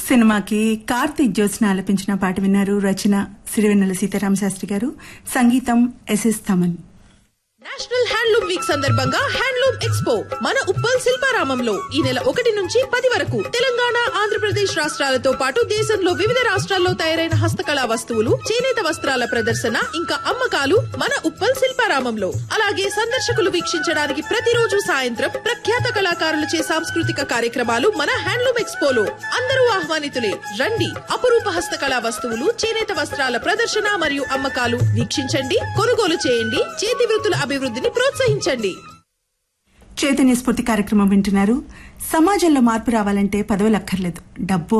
సినిమాకి కార్తీక్ జ్యోత్స్న ఆలపించిన పాట విన్నారు రచన సిరివెన్నెల సీతారామ శాస్త్రి గారు సంగీతం SS Thaman national handloom week సందర్భంగా హ్యాండ్లూమ్ ఎక్స్పో మన ఉప్పల్ శిల్పారామంలో ఈ నెల ఒకటి నుంచి పది వరకు తెలంగాణ ఆంధ్రప్రదేశ్ రాష్ట్రాలతో పాటు దేశంలో వివిధ రాష్ట్రాల్లో తయారైన హస్తకళా వస్తువులు చేనేత వస్త్రాల ప్రదర్శన ఇంకా అమ్మకాలు మన ఉప్పల్ శిల్పారామంలో అలాగే సందర్శకులు వీక్షించడానికి ప్రతిరోజు సాయంత్రం ప్రఖ్యాత కళాకారులచే సాంస్కృతిక కార్యక్రమాలు మన హ్యాండ్లూమ్ ఎక్స్పోలో అందరూ ఆహ్వానితులే రండి అపురూప హస్తకళా వస్తువులు చేనేత వస్త్రాల ప్రదర్శన మరియు అమ్మకాలు వీక్షించండి కొనుగోలు చేయండి చేతి వృత్తుల అభివృద్ధిని ప్రోత్సహించండి చైతన్య స్ఫూర్తి కార్యక్రమం వింటున్నారు సమాజంలో మార్పు రావాలంటే పదవులు అక్కర్లేదు డబ్బు